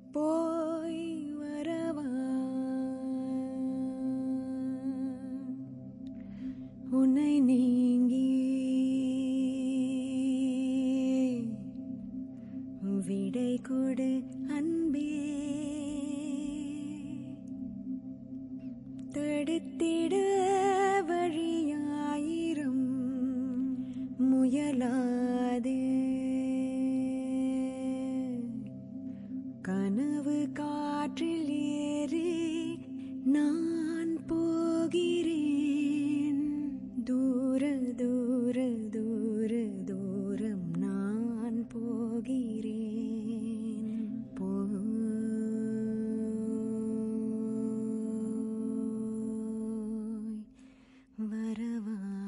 போய் வரவா உன்னை நீங்கி விடை கொடு அன்பே தடுத்திட வழியாயிரம் முயலாது கனவு காற்றில் ஏறி நான் போகிறேன் தூர தூர தூர தூரம் நான் போகிறேன் போய் வரவா